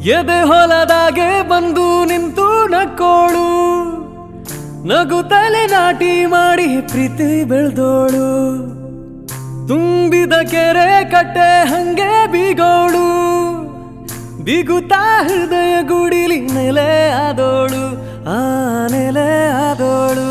ಎದೆ ಹೊಲದಾಗೆ ಬಂದು ನಿಂತು ನಕ್ಕೋಳು ನಗು ತಲೆ ನಾಟಿ ಮಾಡಿ ಪ್ರೀತಿ ಬೆಳ್ದೋಳು ತುಂಬಿದ ಕೆರೆ ಕಟ್ಟೆ ಹಂಗೆ ಬೀಗೋಳು ಬಿಗುತ್ತಾ ಹೃದಯ ಗುಡಿಲಿ ನೆಲೆ ಆದೋಳು ಆ ನೆಲೆ ಆದೋಳು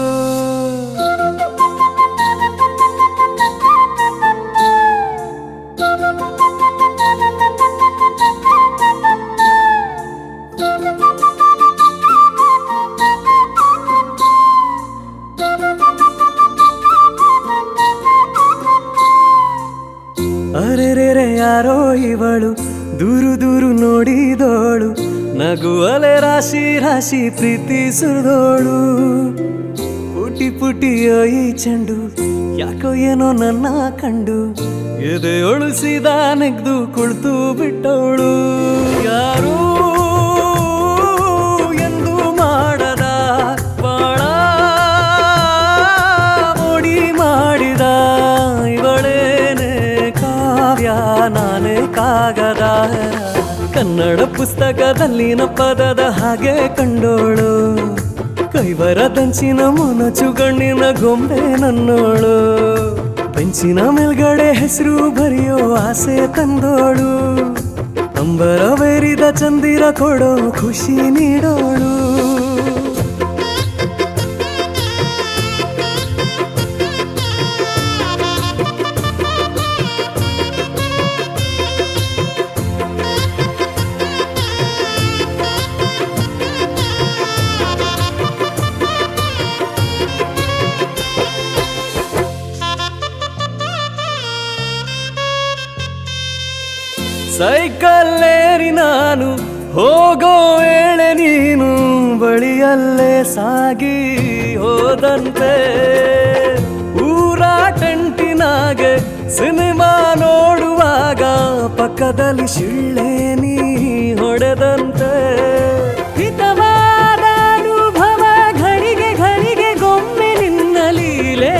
ಅರೆರೆರೆ ಯಾರೋ ಇವಳು ದೂರು ದೂರು ನೋಡಿದೋಳು ನಗುವಲೆ ರಾಶಿ ರಾಶಿ ಪ್ರೀತಿ ಸುರಿದೋಳು ಪುಟಿ ಪುಟಿಯೋ ಈ ಚೆಂಡು ಯಾಕೋ ಏನೋ ನನ್ನ ಕಂಡು ಎದೆಯೊಳು ಸೀದಾ ನೆಗ್ದು ಕುಳಿತು ಬಿಟ್ಟವಳು ಯಾರೂ ಎಂದು ಮಾಡದ ಬಾಳ ಮೋಡಿ ಮಾಡಿದ ಇವಳೇನೆ ಕಾವ್ಯ ನಾನೇ ಕಾಗದ ಕನ್ನಡ ಪುಸ್ತಕದಲ್ಲಿನ ಪದದ ಹಾಗೆ ಕಂಡೋಳು ಕೈವರದಂಚಿನ ಮೊನಚು ಗಣ್ಣಿನ ಗೊಂಬೆ ನನ್ನೋಳು ಬೆಂಚಿನ ಮೇಲ್ಗಡೆ ಹೆಸರು ಬರೆಯೋ ಆಸೆ ತಂದೋಳು ಅಂಬರವೇರಿದ ಚಂದಿರ ಕೊಡೋ ಖುಷಿ ನೀಡೋಳು ಸೈಕಲ್ಲೇರಿ ನಾನು ಹೋಗೋ ವೇಳೆ ನೀನು ಬಳಿಯಲ್ಲೇ ಸಾಗಿ ಹೋದಂತೆ ಊರ ಟೆಂಟಿನಾಗೆ ಸಿನಿಮಾ ನೋಡುವಾಗ ಪಕ್ಕದಲ್ಲಿ ಶಿಳ್ಳೆ ನೀ ಹೊಡೆದಂತೆ ಹಿತವಾದ ಅನುಭವ ಘಳಿಗೆ ಘಳಿಗೆ ಗೊಮ್ಮೆ ನಿನ್ನ ಲೀಲೆ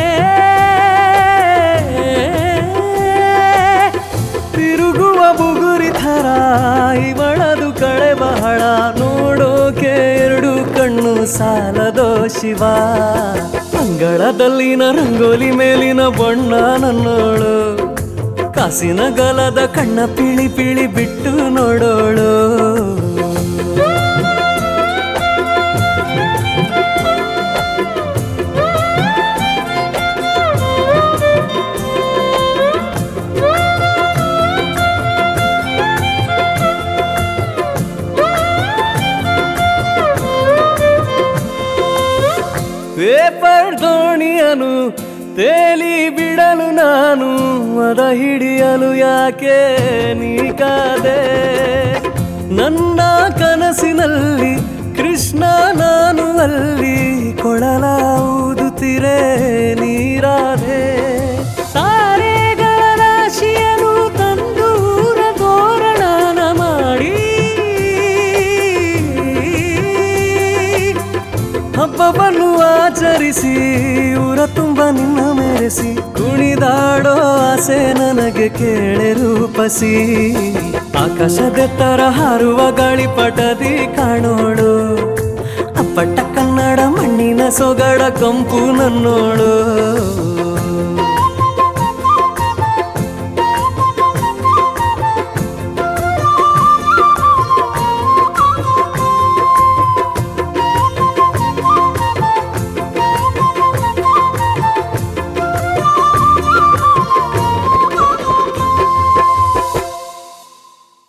ತಿರುಗುವ ಬುಗುರಿ ಥರ ಇವಳದು ಕಳೆ ಬಹಳ ನೋಡೋಕೆ ಎರಡು ಕಣ್ಣು ಸಾಲದೋ ಶಿವ ಅಂಗಳದಲ್ಲಿನ ರಂಗೋಲಿ ಮೇಲಿನ ಬಣ್ಣ ನನ್ನೋಳು ಕಾಸಿನ ಗಲದ ಕಣ್ಣ ಪಿಳಿ ಪಿಳಿ ಬಿಟ್ಟು ನೋಡೋಳು ಪೇಪರ್ ದೋಣಿಯನು ತೇಲಿ ಬಿಡಲು ನಾನು ಅದ ಹಿಡಿಯಲು ಯಾಕೆ ನೀ ಕಾದೆ ನನ್ನ ಕನಸಿನಲ್ಲಿ ಕೃಷ್ಣ ನಾನು ಅಲ್ಲಿ ಕೊಳಲ ಊದುತ್ತಿರೆ ನೀರಾದೆ ತಾರೆಗಳ ರಾಶಿಯನು ತಂದು ಊರ ತೋರಣನ ಮಾಡಿ ಹಬ್ಬವನ್ನು ಆಚರಿಸಿ ಊರ ತುಂಬ ನಿನ್ನ ಮೆರೆಸಿ ಕುಣಿದಾಡೋ ಆಸೆ ನನಗೆ ಕೇಳೆ ರೂಪಸಿ ಆಕಾಶದೆತ್ತರ ಹಾರುವ ಗಾಳಿಪಟದಿ ಕಾಣೋಳು ಅಪ್ಪಟ್ಟ ಕನ್ನಡ ಮಣ್ಣಿನ ಸೊಗಡ ಕಂಪು ನನ್ನೋಳು